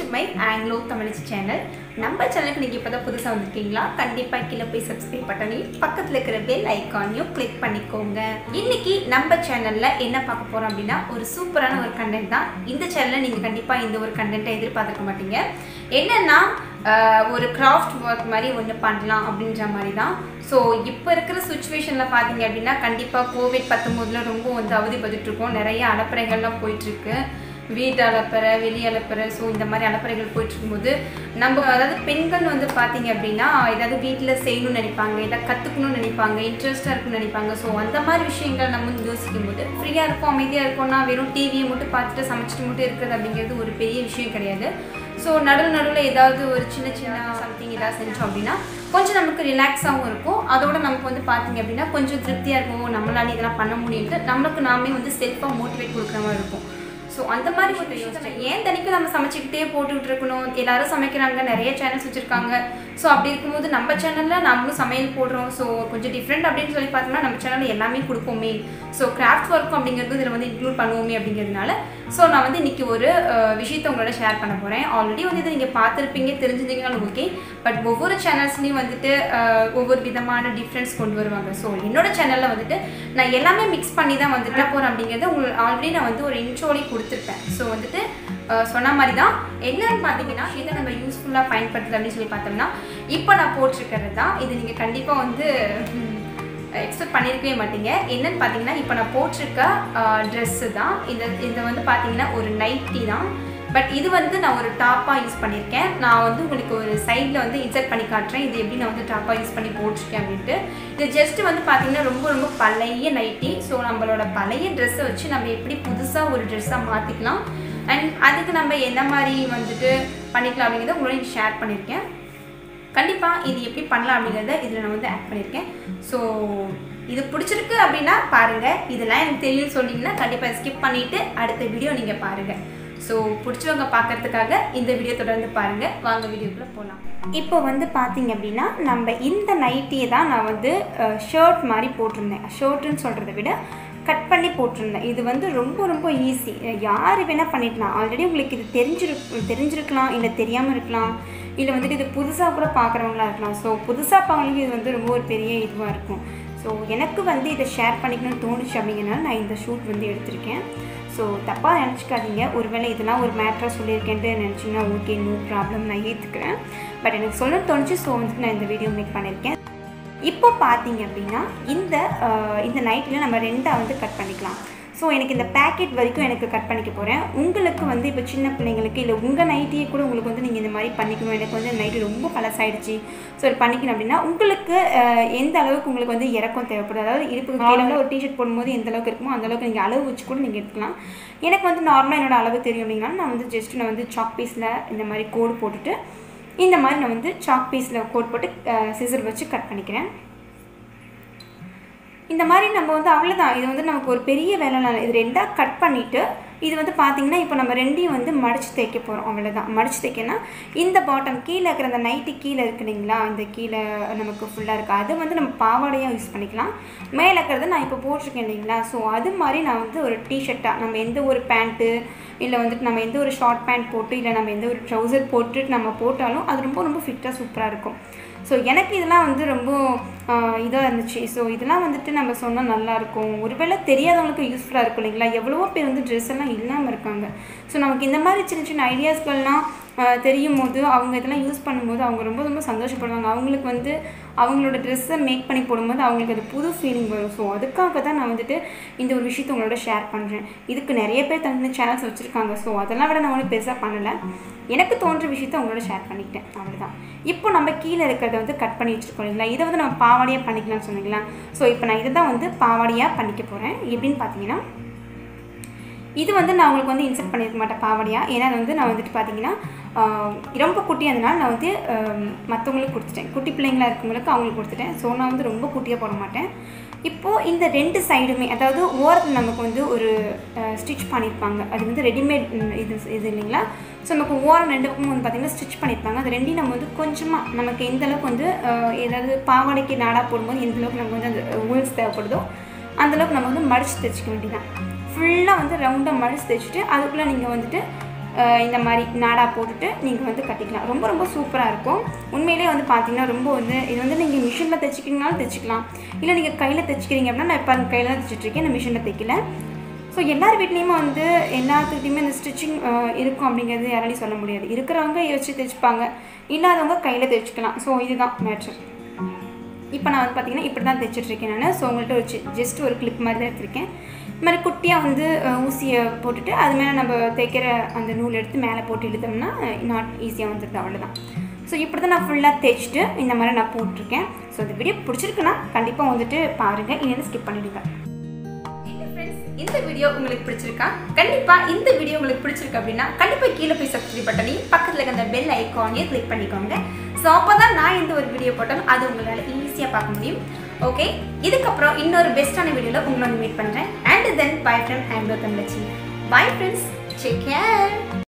my Anglo Tamil channel நம்ம சேனலுக்கு நீங்கள் இப்போ தான் புதுசாக வந்திருக்கீங்களா கண்டிப்பாக கீழே போய் சப்ஸ்கிரைப் பட்டனையும் பக்கத்தில் இருக்கிற பெல் ஐக்கானையும் கிளிக் பண்ணிக்கோங்க இன்னைக்கு நம்ம சேனலில் என்ன பார்க்க போகிறோம் அப்படின்னா ஒரு சூப்பரான ஒரு கண்டென்ட் தான் இந்த சேனலில் நீங்கள் கண்டிப்பாக இந்த ஒரு கண்டென்ட்டை எதிர்பார்த்துருக்க மாட்டீங்க என்னென்னா ஆஹ், ஒரு கிராஃப்ட் ஒர்க் மாதிரி ஒன்று பண்ணலாம் அப்படின்ற மாதிரி தான் ஸோ இப்போ இருக்கிற சுச்சுவேஷனில் பார்த்தீங்க அப்படின்னா கண்டிப்பாக கோவிட் பத்தொம்போதில் ரொம்ப வந்து அவதிப்பட்டுட்டு இருக்கோம் நிறைய அலப்பறைகள்லாம் போயிட்டுருக்கு வீட்டு அலப்பறை வெளி அலப்பறை ஸோ இந்த மாதிரி அலப்பறைகள் போயிட்டு இருக்கும்போது நம்ம அதாவது பெண்கள் வந்து பார்த்தீங்க அப்படின்னா ஏதாவது வீட்டில் செய்யணும்னு நினைப்பாங்க ஏதாவது கற்றுக்கணும்னு நினைப்பாங்க இன்ட்ரெஸ்ட்டாக இருக்கும்னு நினைப்பாங்க ஸோ அந்த மாதிரி விஷயங்கள் நம்ம வந்து யோசிக்கும் போது ஃப்ரீயாக இருக்கும் அமைதியாக இருக்கும்னா வெறும் டிவியை மட்டும் பார்த்துட்டு சமைச்சிட்டு மட்டும் இருக்கிறது அப்படிங்கிறது ஒரு பெரிய விஷயம் கிடையாது ஸோ நடுவில் நடுவில் ஏதாவது ஒரு சின்ன சின்ன சம்திங் ஏதாவது செஞ்சோம் அப்படின்னா கொஞ்சம் நமக்கு ரிலாக்ஸாகவும் இருக்கும் அதோட நமக்கு வந்து பார்த்தீங்க அப்படின்னா கொஞ்சம் திருப்தியாக இருக்கும் நம்மளால இதெல்லாம் பண்ண முடியும்ட்டு நம்மளுக்கு நாமே வந்து செல்ஃபாக மோட்டிவேட் கொடுக்குற மாதிரி இருக்கும் ஸோ அந்த மாதிரி ஒரு யோசனை ஏன் தனிக்கும் நம்ம சமைச்சிக்கிட்டே போட்டுக்கிட்டு இருக்கணும் எல்லாரும் சமைக்கிறாங்க நிறைய சேனல்ஸ் வச்சுருக்காங்க ஸோ அப்படி இருக்கும்போது நம்ம சேனலில் நம்மளும் சமையல் போடுறோம் ஸோ கொஞ்சம் டிஃப்ரெண்ட் அப்படின்னு சொல்லி பார்த்தோம்னா நம்ம சேனலில் எல்லாமே கொடுப்போமே ஸோ கிராஃப்ட் ஒர்க் அப்படிங்கிறது இதில் வந்து இன்க்ளூட் பண்ணுவோமே அப்படிங்கிறதுனால ஸோ நான் வந்து இன்றைக்கி ஒரு அஹ், விஷயத்தை உங்களோட ஷேர் பண்ண போகிறேன் ஆல்ரெடி வந்து இதை நீங்கள் பார்த்துருப்பீங்க தெரிஞ்சிருந்தீங்கனாலும் ஓகே பட் ஒவ்வொரு சேனல்ஸ்லேயும் வந்துட்டு அஹ், ஒவ்வொரு விதமான டிஃப்ரென்ஸ் கொண்டு வருவாங்க ஸோ என்னோட சேனலில் வந்துட்டு நான் எல்லாமே மிக்ஸ் பண்ணி தான் வந்துட்டு போகிறேன் அப்படிங்கிறது உங்களுக்கு ஆல்ரெடி நான் வந்து ஒரு இன்ட்ரோலி கொடுத்துருப்பேன் ஸோ வந்துட்டு அஹ், சொன்ன மாதிரி தான் என்னன்னு பார்த்தீங்கன்னா இதை நம்ம யூஸ்ஃபுல்லாக பயன்படுத்துது அப்படின்னு சொல்லி பார்த்தோம்னா இப்போ நான் போட்டிருக்கிறது தான் இது நீங்கள் கண்டிப்பாக வந்து எக்ஸ்பெக்ட் பண்ணியிருக்கவே மாட்டீங்க என்னன்னு பார்த்தீங்கன்னா இப்போ நான் போட்டிருக்க ட்ரெஸ்ஸு தான் இந்த இது வந்து பார்த்தீங்கன்னா ஒரு நைட்டி தான் பட் இது வந்து நான் ஒரு டாப்பாக யூஸ் பண்ணியிருக்கேன் நான் வந்து உங்களுக்கு ஒரு சைடில் வந்து இன்சர்ட் பண்ணி காட்டுறேன் இது எப்படி நான் வந்து டாப்பாக யூஸ் பண்ணி போட்டிருக்கேன் அப்படின்ட்டு இது ஜஸ்ட் வந்து பார்த்தீங்கன்னா ரொம்ப ரொம்ப பழைய நைட்டி ஸோ நம்மளோட பழைய ட்ரெஸ்ஸை வச்சு நம்ம எப்படி புதுசாக ஒரு ட்ரெஸ்ஸாக மாற்றிக்கலாம் அண்ட் அதுக்கு நம்ம என்ன மாதிரி வந்துட்டு பண்ணிக்கலாம் அப்படிங்கிறத உங்களோட ஷேர் பண்ணியிருக்கேன் கண்டிப்பாக இது எப்படி பண்ணலாம் அப்படிங்கிறத இதில் நான் வந்து ஆட் பண்ணியிருக்கேன் ஸோ இது பிடிச்சிருக்கு அப்படின்னா பாருங்கள் இதெல்லாம் எனக்கு தெரியும்னு சொன்னீங்கன்னா கண்டிப்பாக ஸ்கிப் பண்ணிவிட்டு அடுத்த வீடியோ நீங்கள் பாருங்கள் ஸோ பிடிச்சவங்க பார்க்கறதுக்காக இந்த வீடியோ தொடர்ந்து பாருங்கள் வாங்க வீடியோக்குள்ளே போகலாம் இப்போ வந்து பார்த்தீங்க அப்படின்னா நம்ம இந்த நைட்டியை தான் நான் வந்து ஷர்ட் மாதிரி போட்டிருந்தேன் ஷர்ட்டுன்னு சொல்கிறத விட கட் பண்ணி போட்டிருந்தேன் இது வந்து ரொம்ப ரொம்ப ஈஸி யார் வேணால் பண்ணிடலாம் ஆல்ரெடி உங்களுக்கு இது தெரிஞ்சிரு தெரிஞ்சிருக்கலாம் இல்லை தெரியாமல் இருக்கலாம் இல்லை வந்துட்டு இது புதுசாக கூட பார்க்குறவங்களா இருக்கலாம் ஸோ புதுசாக பார்க்கறவங்களுக்கு இது வந்து ரொம்ப ஒரு பெரிய இதுவாக இருக்கும் ஸோ எனக்கு வந்து இதை ஷேர் பண்ணிக்கணும்னு தோணுச்சு அப்படிங்கிறனால நான் இந்த ஷூட் வந்து எடுத்திருக்கேன் ஸோ தப்பாக நினச்சிக்காதீங்க ஒருவேளை இதெல்லாம் ஒரு மேட்ராக சொல்லியிருக்கேன்ட்டு நினச்சிங்கன்னா ஓகே நோ ப்ராப்ளம் நான் ஏற்றுக்கிறேன் பட் எனக்கு சொல்ல தோணுச்சு ஸோ வந்துட்டு நான் இந்த வீடியோ மேக் பண்ணியிருக்கேன் இப்போ பார்த்தீங்க அப்படின்னா இந்த அஹ், இந்த நைட்டில் நம்ம ரெண்டாக வந்து கட் பண்ணிக்கலாம் ஸோ எனக்கு இந்த பேக்கெட் வரைக்கும் எனக்கு கட் பண்ணிக்க போகிறேன் உங்களுக்கு வந்து இப்போ சின்ன பிள்ளைங்களுக்கு இல்லை உங்கள் நைட்டியே கூட உங்களுக்கு வந்து நீங்கள் இந்த மாதிரி பண்ணிக்கணும் எனக்கு வந்து நைட்டு ரொம்ப பழசாயிடுச்சு ஸோ இது பண்ணிக்கணும் அப்படின்னா உங்களுக்கு அஹ், எந்த அளவுக்கு உங்களுக்கு வந்து இறக்கம் தேவைப்படுது அதாவது இடுப்புக்கு கீழே ஒரு டிஷர்ட் போடும்போது எந்த அளவுக்கு இருக்குமோ அந்த அளவுக்கு நீங்கள் அளவு வச்சு கூட நீங்கள் எடுக்கலாம் எனக்கு வந்து நார்மலாக என்னோட அளவு தெரியும் அப்படின்னா நான் வந்து ஜஸ்ட் நான் வந்து சாக் பீஸில் இந்த மாதிரி கோடு போட்டுட்டு இந்த மாதிரி நான் வந்து சாக் பீஸில் கோட் போட்டு சிசர் வச்சு கட் பண்ணிக்கிறேன் இந்த மாதிரி நம்ம வந்து அவ்வளோதான் இது வந்து நமக்கு ஒரு பெரிய வேலை இல்லை இது ரெண்டாக கட் பண்ணிவிட்டு இது வந்து பார்த்திங்கன்னா இப்போ நம்ம ரெண்டையும் வந்து மடித்து தைக்க போகிறோம் அவ்வளோதான் மடித்து தைக்கனா இந்த பாட்டம் கீழே இருக்கிற அந்த நைட்டி கீழே இருக்கு இல்லைங்களா இந்த கீழே நமக்கு ஃபுல்லாக இருக்குது அது வந்து நம்ம பாவாடையாக யூஸ் பண்ணிக்கலாம் மேலே இருக்கிறத நான் இப்போ போட்டிருக்கேன் இல்லைங்களா ஸோ அது மாதிரி நான் வந்து ஒரு டிஷர்ட்டாக நம்ம எந்த ஒரு பேண்ட்டு இல்லை வந்துட்டு நம்ம எந்த ஒரு ஷார்ட் பேண்ட் போட்டு இல்லை நம்ம எந்த ஒரு ட்ரௌசர் போட்டுட்டு நம்ம போட்டாலும் அது ரொம்ப ரொம்ப ஃபிட்டாக சூப்பராக இருக்கும் ஸோ எனக்கு இதெல்லாம் வந்து ரொம்ப இதாக இருந்துச்சு ஸோ இதெல்லாம் வந்துட்டு நம்ம சொன்னால் நல்லாயிருக்கும் ஒருவேளை தெரியாதவங்களுக்கு யூஸ்ஃபுல்லாக இருக்கும் இல்லைங்களா எவ்வளவோ பேர் வந்து ட்ரெஸ் எல்லாம் இல்லாமல் இருக்காங்க ஸோ நமக்கு இந்த மாதிரி சின்ன சின்ன ஐடியாஸ்கள்லாம் ஆஹ், தெரியும் போது அவங்க இதெல்லாம் யூஸ் பண்ணும்போது அவங்க ரொம்ப ரொம்ப சந்தோஷப்படுவாங்க அவங்களுக்கு வந்து அவங்களோட ட்ரெஸ்ஸை மேக் பண்ணி போடும்போது அவங்களுக்கு அது புது ஃபீலிங் வரும் ஸோ அதுக்காக தான் நான் வந்துட்டு இந்த ஒரு விஷயத்தை உங்களோட ஷேர் பண்ணுறேன் இதுக்கு நிறைய பேர் தனி சேனல்ஸ் வச்சுருக்காங்க ஸோ அதெல்லாம் விட நான் ஒன்றும் பெருசாக பண்ணலை எனக்கு தோன்ற விஷயத்த உங்களோட ஷேர் பண்ணிக்கிட்டேன் அவ்வளோதான் இப்போ நம்ம கீழே இருக்கிறத வந்து கட் பண்ணி வச்சுருக்கோம் இல்லைங்களா இதை வந்து நம்ம பாவாடையாக பண்ணிக்கலாம்னு சொன்னீங்களா ஸோ இப்போ நான் இதை தான் வந்து பாவாடையாக பண்ணிக்க போகிறேன் எப்படின்னு பார்த்தீங்கன்னா இது வந்து நான் உங்களுக்கு வந்து இன்செர்ட் பண்ணியிருக்க மாட்டேன் பாவாடையாக ஏன்னா அது வந்து நான் வந்துட்டு பார்த்தீங்கன்னா ஆஹ், ரொம்ப குட்டியாக இருந்தனால நான் வந்து மற்றவங்களுக்கு கொடுத்துட்டேன் குட்டி பிள்ளைங்களா இருக்கவங்களுக்கு அவங்களுக்கு கொடுத்துட்டேன் ஸோ நான் வந்து ரொம்ப குட்டியாக போட மாட்டேன் இப்போது இந்த ரெண்டு சைடுமே அதாவது ஓரத்தில் நமக்கு வந்து ஒரு ஸ்டிச் பண்ணியிருப்பாங்க அது வந்து ரெடிமேட் இது இது இல்லைங்களா ஸோ நமக்கு ஓரம் ரெண்டு பக்கமும் வந்து பார்த்திங்கன்னா ஸ்டிச் பண்ணியிருப்பாங்க அது ரெண்டையும் நம்ம வந்து கொஞ்சமாக நமக்கு எந்த அளவுக்கு வந்து அஹ், ஏதாவது பாவாடைக்கு நாடாக போடும்போது எந்த அளவுக்கு நமக்கு வந்து அந்த ஊல்ஸ் தேவைப்படுதோ அந்தளவுக்கு நம்ம வந்து மடித்து தைச்சிக்க வேண்டியதான் ஃபுல்லாக வந்து ரவுண்டாக மடித்து தைச்சிட்டு அதுக்குள்ளே நீங்கள் வந்துட்டு அஹ் இந்த மாதிரி நாடா போட்டுட்டு நீங்கள் வந்து கட்டிக்கலாம் ரொம்ப ரொம்ப சூப்பராக இருக்கும் உண்மையிலே வந்து பார்த்தீங்கன்னா ரொம்ப வந்து இது வந்து நீங்கள் மிஷினில் தைச்சிக்கிங்கனாலும் தைச்சிக்கலாம் இல்லை நீங்கள் கையில் தைச்சிக்கிறீங்க அப்படின்னா நான் இப்போ கையில் தான் தைச்சிட்ருக்கேன் நான் மிஷினில் தைக்கல ஸோ எல்லார் வீட்லேயுமே வந்து எல்லாத்துக்கிட்டையுமே இந்த ஸ்டிச்சிங் இருக்கும் அப்படிங்கிறது யாராலையும் சொல்ல முடியாது இருக்கிறவங்க வச்சு தைச்சிப்பாங்க இல்லாதவங்க கையில் தைச்சிக்கலாம் ஸோ இதுதான் மேட்ரு இப்போ நான் வந்து பார்த்தீங்கன்னா இப்படி தான் தைச்சிட்ருக்கேன் நான் ஸோ உங்கள்கிட்ட ஒரு ஜஸ்ட் ஒரு கிளிப் மாதிரி தான் எடுத்திருக்கேன் இது மாதிரி குட்டியாக வந்து அஹ், ஊசியை போட்டுட்டு அது மேலே நம்ம தைக்கிற அந்த நூல் எடுத்து மேலே போட்டு இழுத்தோம்னா நாட் ஈஸியாக வந்துடுது அவ்வளோதான் ஸோ இப்படி தான் நான் ஃபுல்லாக தைச்சிட்டு இந்த மாதிரி நான் போட்டிருக்கேன் ஸோ இந்த வீடியோ பிடிச்சிருக்குன்னா கண்டிப்பாக வந்துட்டு பாருங்கள் இல்லைன்னா ஸ்கிப் பண்ணிவிடுங்க என்ன ஃப்ரெண்ட்ஸ் இந்த வீடியோ உங்களுக்கு பிடிச்சிருக்கா கண்டிப்பா இந்த வீடியோ உங்களுக்கு பிடிச்சிருக்கு அப்படின்னா கண்டிப்பா கீழே போய் சப்ஸ்கிரைப் பட்டனையும் பக்கத்துல இருக்க அந்த பெல் ஐக்கானையும் கிளிக் பண்ணிக்கோங்க ஸோ அப்பதான் நான் இந்த ஒரு வீடியோ போட்டாலும் அது உங்களால ஈஸியாக பார்க்க முடியும் ஓகே இதுக்கப்புறம் இன்னொரு பெஸ்ட்டான வீடியோவில் உங்களை வந்து மீட் பண்ணுறேன் and then bye friend hand தமிழச்சி பை ஃப்ரெண்ட்ஸ் டேக் கேர்